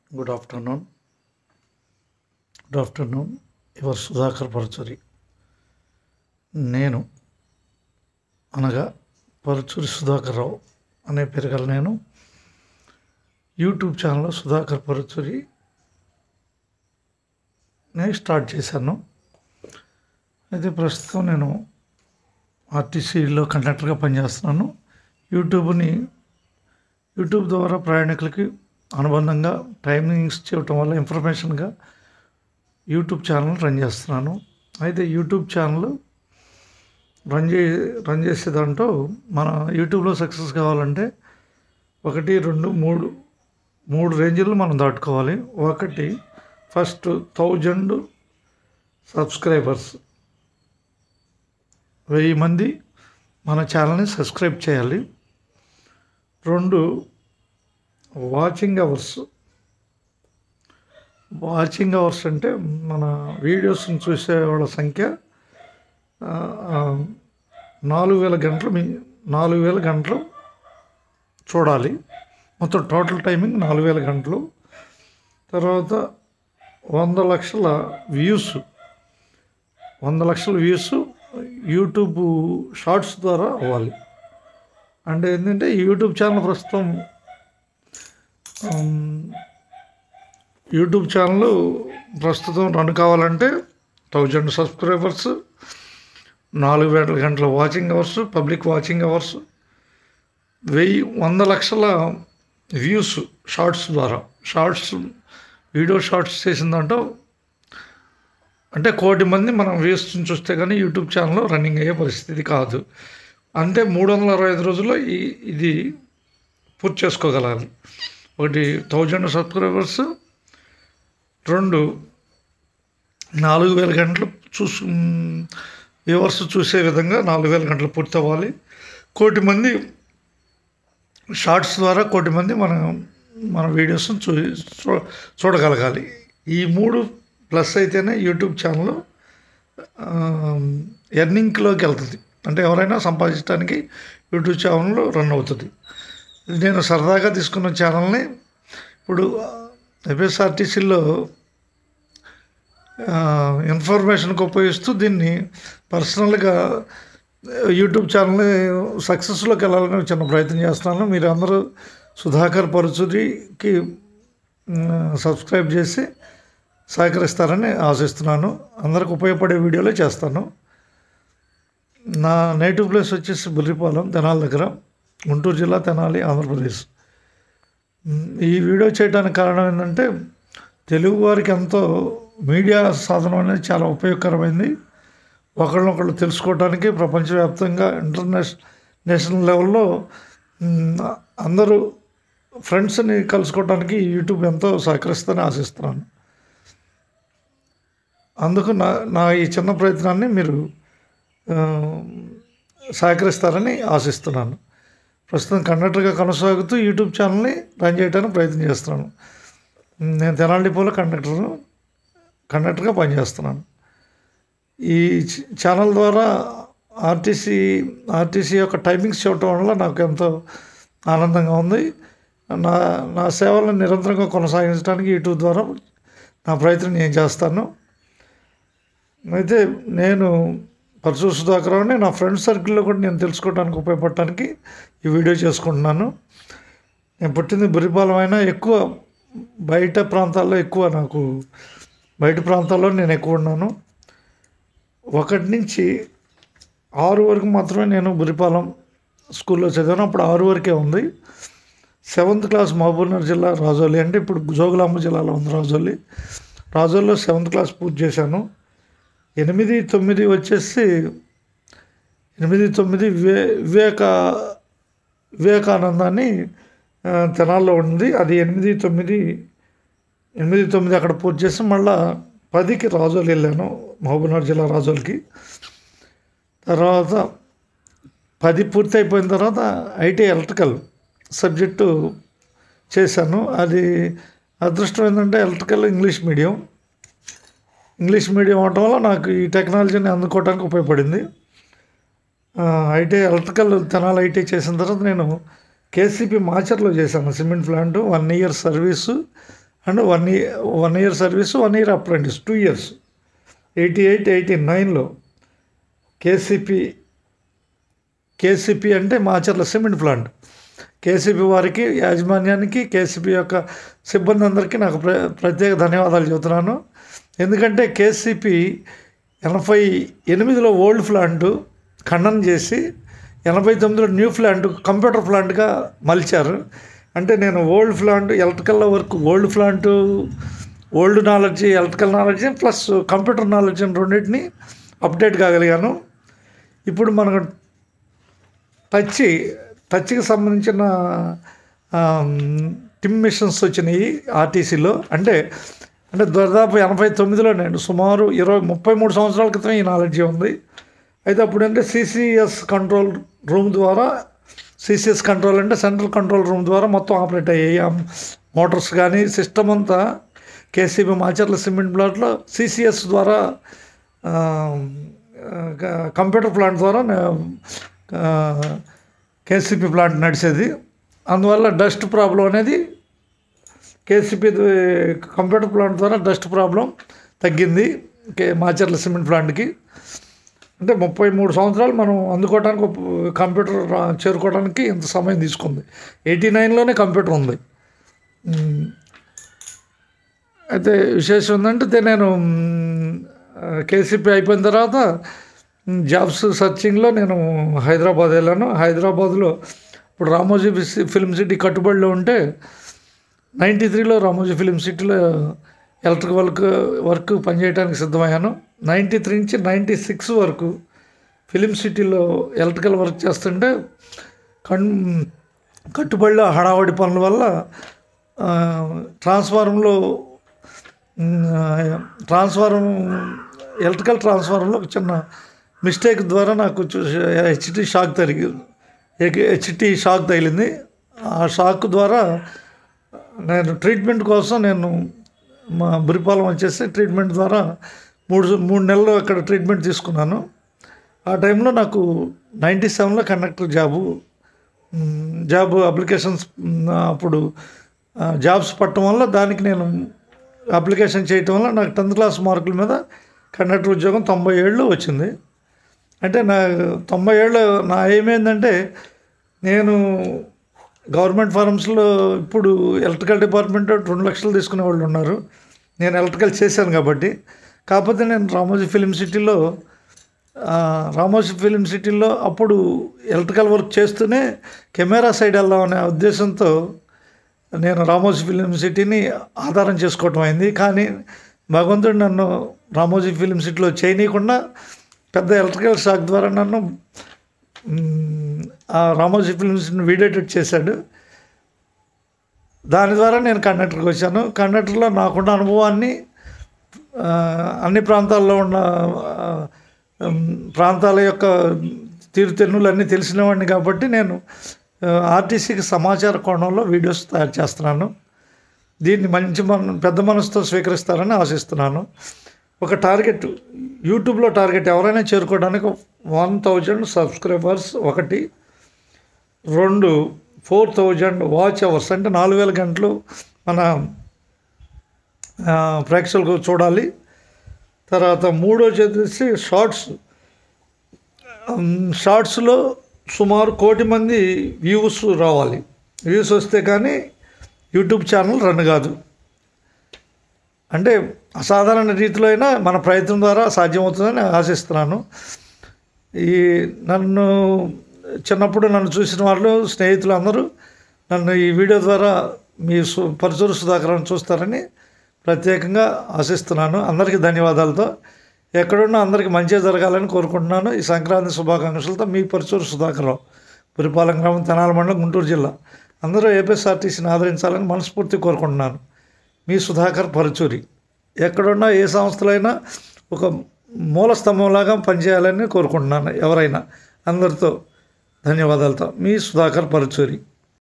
good afternoon good afternoon your Sudhakar Paruchuri నేను అనగా పరచురి సుధాకర్ రావు అనే పేరు గల నేను యూట్యూబ్ ఛానల్ సుధాకర్ పరచురి నేను స్టార్ట్ చేశాను అయితే ప్రస్తుతం నేను ఆర్టీసీలో కండక్టర్గా పనిచేస్తున్నాను యూట్యూబ్ని యూట్యూబ్ ద్వారా ప్రయాణికులకి అనుబంధంగా టైమింగ్స్ చేయటం వల్ల ఇన్ఫర్మేషన్గా యూట్యూబ్ ఛానల్ రన్ చేస్తున్నాను అయితే యూట్యూబ్ ఛానల్ రన్ చే రన్ చేసే దాంట్లో మన యూట్యూబ్లో సక్సెస్ కావాలంటే ఒకటి రెండు మూడు మూడు రేంజ్లు మనం దాటుకోవాలి ఒకటి ఫస్ట్ థౌజండ్ సబ్స్క్రైబర్స్ వెయ్యి మంది మన ఛానల్ని సబ్స్క్రైబ్ చేయాలి రెండు వాచింగ్ అవర్స్ వాచింగ్ అవర్స్ అంటే మన వీడియోస్ని చూసే వాళ్ళ సంఖ్య ఆ, ఆ, నాలుగు వేల గంటలు మీ నాలుగు వేల గంటలు చూడాలి మొత్తం టోటల్ టైమింగ్ నాలుగు వేల గంటలు తర్వాత వంద లక్షల వ్యూస్ వంద లక్షల వ్యూస్ యూట్యూబ్ షార్ట్స్ ద్వారా అవ్వాలి అంటే ఏంటంటే ఈ యూట్యూబ్ ఛానల్ ప్రస్తుతం ఆమ్, యూట్యూబ్ ఛానల్ ప్రస్తుతం రన్ కావాలంటే థౌజండ్ సబ్స్క్రైబర్స్ నాలుగు వేల గంటల watching hours public watching hours వెయ్యి వంద లక్షల వ్యూస్ షార్ట్స్ ద్వారా షార్ట్స్ వీడియో షార్ట్స్ చేసిన దాంట్లో అంటే కోటి మంది మనం వ్యూస్ చూస్తే కానీ యూట్యూబ్ ఛానల్ రన్నింగ్ అయ్యే పరిస్థితి కాదు అంటే మూడు వందల అరవై ఐదు రోజుల్లో ఈ ఇది పూర్తి చేసుకోగలాలి ఒకటి థౌజండ్ సబ్స్క్రైబర్స్ రెండు నాలుగు వేల గంటలు చూసు వ్యూవర్స్ చూసే విధంగా నాలుగు వేల గంటలు పూర్తి అవ్వాలి కోటి మంది షార్ట్స్ ద్వారా కోటి మంది మన మన వీడియోస్ని చూ చూ- చూడగలగాలి ఈ మూడు ప్లస్ అయితేనే యూట్యూబ్ ఛానల్ ఎర్నింగ్లోకి వెళ్తుంది అంటే ఎవరైనా సంపాదించడానికి యూట్యూబ్ ఛానల్ రన్ అవుతుంది ఇది నేను సరదాగా తీసుకున్న ఛానల్ని ఇప్పుడు ఎఫ్ఎస్ఆర్టీసీలో ఇన్ఫర్మేషన్కి ఉపయోగిస్తూ దీన్ని పర్సనల్గా యూట్యూబ్ ఛానల్ని సక్సెస్లోకి వెళ్ళాలని చిన్న ప్రయత్నం చేస్తున్నాను మీరు అందరూ సుధాకర్ పరుచురికి సబ్స్క్రైబ్ చేసి సహకరిస్తారని ఆశిస్తున్నాను అందరికి ఉపయోగపడే వీడియోలే చేస్తాను నా నేటివ్ ప్లేస్ వచ్చేసి బుర్రిపాలెం తెనాలి దగ్గర గుంటూరు జిల్లా తెనాలి ఆంధ్రప్రదేశ్ మ్, ఈ వీడియో చేయడానికి కారణం ఏంటంటే తెలుగు వారికి ఎంతో మీడియా సాధనం అనేది చాలా ఉపయోగకరమైంది ఒకళ్ళనొకళ్ళు తెలుసుకోవడానికి ప్రపంచవ్యాప్తంగా ఇంటర్నేషనల్ నేషనల్ లెవెల్లో మ్, అందరూ ఫ్రెండ్స్ని కలుసుకోవడానికి ఈ యూట్యూబ్ ఎంతో సహకరిస్తుందని ఆశిస్తున్నాను అందుకు నా నా ఈ చిన్న ప్రయత్నాన్ని మీరు ఆ, సహకరిస్తారని ఆశిస్తున్నాను ప్రస్తుతం కండక్టర్గా కొనసాగుతూ యూట్యూబ్ ఛానల్ని రన్ చేయడానికి ప్రయత్నం చేస్తున్నాను నేను తెనాలి డిపోలో కండక్టర్ కండక్టర్గా పనిచేస్తున్నాను ఈ ఛ- ఛానల్ ద్వారా ఆర్టీసీ ఆర్టీసీ యొక్క టైమింగ్స్ చూడటం వల్ల నాకు ఎంతో ఆనందంగా ఉంది నా నా సేవలను నిరంతరంగా కొనసాగించడానికి యూట్యూబ్ ద్వారా నా ప్రయత్నం నేను చేస్తాను అయితే నేను పరశు సుధాకరావుని నా ఫ్రెండ్ సర్కిల్లో కూడా నేను తెలుసుకోవడానికి ఉపయోగపడటానికి ఈ వీడియో చేసుకుంటున్నాను నేను పుట్టింది బురిపాలెం అయినా ఎక్కువ బయట ప్రాంతాల్లో ఎక్కువ నాకు బయట ప్రాంతాల్లో నేను ఎక్కువ ఉన్నాను ఒకటి నుంచి ఆరు వరకు మాత్రమే నేను బురిపాలెం స్కూల్లో చదివాను అప్పుడు ఆరు వరకే ఉంది సెవెంత్ క్లాస్ మహబూబ్నగర్ జిల్లా రాజోలి అంటే ఇప్పుడు జోగులాంబ జిల్లాలో ఉంది రాజోలి రాజోల్లో సెవెంత్ క్లాస్ పూర్తి చేశాను ఎనిమిది తొమ్మిది వచ్చేసి ఎనిమిది తొమ్మిది వివే వివేక వివేకానందాన్ని ఆ, తెనాల్లో ఉంది అది ఎనిమిది తొమ్మిది ఎనిమిది తొమ్మిది అక్కడ పూర్తి చేసి మళ్ళా పదికి రాజోలు వెళ్ళాను మహబూబ్నగర్ జిల్లా రాజోల్కి తర్వాత పది పూర్తి అయిపోయిన తర్వాత ఐటీ ఎలక్ట్రికల్ సబ్జెక్టు చేశాను అది అదృష్టం ఏంటంటే electrical English medium English medium అవటం వల్ల నాకు ఈ టెక్నాలజీని అందుకోవడానికి ఉపయోగపడింది ఐటీ ఎలక్ట్రికల్ తెనాలి ఐటీ చేసిన తర్వాత నేను కేసీపీ మాచర్లో చేశాను cement plant one year service and one year one year service one year apprentice two years eighty eight eighty నైన్లో కేసీపీ కేసీపీ అంటే మాచర్ల సిమెంట్ ప్లాంట్ కేసీపీ వారికి యాజమాన్యానికి కేసీపీ యొక్క సిబ్బంది అందరికీ నాకు ప్ర ప్రత్యేక ధన్యవాదాలు చెబుతున్నాను ఎందుకంటే కేసీపీ ఎనభై ఎనిమిదిలో ఓల్డ్ ప్లాంట్ ఖండన చేసి ఎనభై తొమ్మిదిలో న్యూ ప్లాంట్ కంప్యూటర్ ప్లాంట్గా మలిచారు అంటే నేను old plant electrical work old plant old knowledge electrical knowledge plus computer knowledge రెండింటిని అప్డేట్ కాగలిగాను ఇప్పుడు మనకు టచ్ టచ్కి సంబంధించిన టిమ్ మిషన్స్ వచ్చినాయి ఆర్టీసీలో అంటే అంటే దాదాపు ఎనభై తొమ్మిదిలో నేను సుమారు ఇరవై ముప్పై మూడు సంవత్సరాల క్రితం ఈ నాలెడ్జ్ ఉంది అయితే అప్పుడంటే సిసిఎస్ కంట్రోల్ రూమ్ ద్వారా సిసిఎస్ కంట్రోల్ అంటే సెంట్రల్ కంట్రోల్ రూమ్ ద్వారా మొత్తం ఆపరేట్ అయ్యాయి ఆ మోటార్స్ కానీ సిస్టమ్ అంతా కేసీబీ మాచర్ల సిమెంట్ ప్లాంట్లో సిసిఎస్ ద్వారా ఆ, ఆ, కంప్యూటర్ ప్లాంట్ ద్వారా కేసీపీ ప్లాంట్ నడిచేది అందువల్ల డస్ట్ ప్రాబ్లం అనేది కేసీపీ కంప్యూటర్ ప్లాంట్ ద్వారా డస్ట్ ప్రాబ్లం తగ్గింది కే మాచర్ల సిమెంట్ ప్లాంట్కి అంటే ముప్పై మూడు సంవత్సరాలు మనం అందుకోవడానికి ఒక కంప్యూటర్ రా- చేరుకోవడానికి ఇంత సమయం తీసుకుంది ఎయిటీ నైన్లోనే కంప్యూటర్ ఉంది మ్, అయితే విశేషం ఏంటంటే తే నేను కేసీపీ అయిపోయిన తర్వాత మ్, జాబ్స్ సర్చింగ్లో నేను హైదరాబాద్ వెళ్ళాను హైదరాబాద్లో ఇప్పుడు రామోజీ ఫి- ఫిల్మ్ సిటీ కట్టుబడిలో ఉంటే నైంటీ త్రీలో రామోజీ ఫిలిం సిటీలో ఎలక్ట్రిక్ వర్క్ వర్క్ పనిచేయడానికి సిద్ధమయ్యాను నైంటీ త్రీ నుంచి నైంటీ సిక్స్ వరకు ఫిలిం సిటీలో ఎలక్ట్రికల్ వర్క్ చేస్తుంటే కన్ కట్టుబడిలో హడావడి పనుల వల్ల ఆ, ట్రాన్స్ఫార్మర్లో మ్, ట్రాన్స్ఫార్మర్ ఎలక్ట్రికల్ ట్రాన్స్ఫార్మర్లో ఒక చిన్న మిస్టేక్ ద్వారా నాకు హెచ్టి షాక్ తగిలింది హెచ్టి షాక్ తగిలింది ఆ షాక్ ద్వారా నేను ట్రీట్మెంట్ కోసం నేను మా బురిపాలెం వచ్చేసి ట్రీట్మెంట్ ద్వారా మూడు మూడు నెలలు అక్కడ ట్రీట్మెంట్ తీసుకున్నాను ఆ టైంలో నాకు నైంటీ సెవెన్లో కండక్టర్ జాబు మ్, జాబ్ అప్లికేషన్స్ మ్, అప్పుడు ఆ, జాబ్స్ పట్టడం వల్ల దానికి నేను అప్లికేషన్ చేయటం వల్ల నాకు టెన్త్ క్లాస్ మార్కుల మీద కండక్టర్ ఉద్యోగం తొంభై ఏళ్ళు వచ్చింది అంటే నా తొంభై ఏళ్ళు నా ఏమైందంటే నేను గవర్నమెంట్ ఫార్మ్స్లో ఇప్పుడు ఎలక్ట్రికల్ డిపార్ట్మెంట్ రెండు లక్షలు తీసుకునే వాళ్ళు ఉన్నారు నేను ఎలక్ట్రికల్ చేశాను కాబట్టి కాకపోతే నేను రామోజీ ఫిలిం సిటీలో ఆ, రామోజీ ఫిలిం సిటీలో అప్పుడు ఎలక్ట్రికల్ వర్క్ చేస్తూనే కెమెరా సైడ్ వెళ్దాం అనే ఉద్దేశంతో నేను రామోజీ ఫిలిం సిటీని ఆధారం చేసుకోవటం అయింది కానీ భగవంతుడు నన్ను రామోజీ ఫిలిం సిటీలో చేయనీయకుండా పెద్ద ఎలక్ట్రికల్ షాక్ ద్వారా నన్ను మ్, ఆ రామోజీ ఫిలిం సిటీని వీడియోటెడ్ చేశాడు దాని ద్వారా నేను కండక్టర్కి వచ్చాను కండక్టర్లో నాకున్న అనుభవాన్ని ఆ, అన్ని ప్రాంతాల్లో ఉన్న ఆ, ఉమ్, ప్రాంతాల యొక్క తీరుతెన్నులు అన్నీ తెలిసిన వాడిని కాబట్టి నేను ఆ, ఆర్టీసీకి సమాచార కోణంలో వీడియోస్ తయారు చేస్తున్నాను దీన్ని మంచి మన పెద్ద మనసుతో స్వీకరిస్తారని ఆశిస్తున్నాను ఒక టార్గెట్ యూట్యూబ్లో టార్గెట్ ఎవరైనా చేరుకోవడానికి వన్ థౌజండ్ సబ్స్క్రైబర్స్ ఒకటి రెండు ఫోర్ థౌజండ్ వాచ్ అవర్స్ అంటే నాలుగు వేల గంటలు మన ఆ, ప్రేక్షకులకు చూడాలి తర్వాత మూడోది వచ్చేసి షార్ట్స్ ఉమ్, షార్ట్స్లో సుమారు కోటి మంది వ్యూస్ రావాలి వ్యూస్ వస్తే కానీ యూట్యూబ్ ఛానల్ రన్ కాదు అంటే అసాధారణ రీతిలో అయినా మన ప్రయత్నం ద్వారా సాధ్యమవుతుందని ఆశిస్తున్నాను ఈ నన్ను చిన్నప్పుడు నన్ను చూసిన వాళ్ళు స్నేహితులు అందరూ నన్ను ఈ వీడియో ద్వారా మీ సు పరచూరు సుధాకరాన్ని చూస్తారని ప్రత్యేకంగా ఆశిస్తున్నాను అందరికీ ధన్యవాదాలతో ఎక్కడున్నా అందరికీ మంచిగా జరగాలని కోరుకుంటున్నాను ఈ సంక్రాంతి శుభాకాంక్షలతో మీ పరచూరు సుధాకర్రావు పురిపాలెం గ్రామం తెనాల మండలం గుంటూరు జిల్లా అందరూ ఏపీఎస్ఆర్టీసీని ఆదరించాలని మనస్ఫూర్తి కోరుకుంటున్నాను మీ సుధాకర్ పరచూరి ఎక్కడున్నా ఏ సంస్థలో అయినా ఒక మూల స్తంభంలాగా పనిచేయాలని కోరుకుంటున్నాను ఎవరైనా అందరితో ధన్యవాదాలతో మీ సుధాకర్ పరచూరి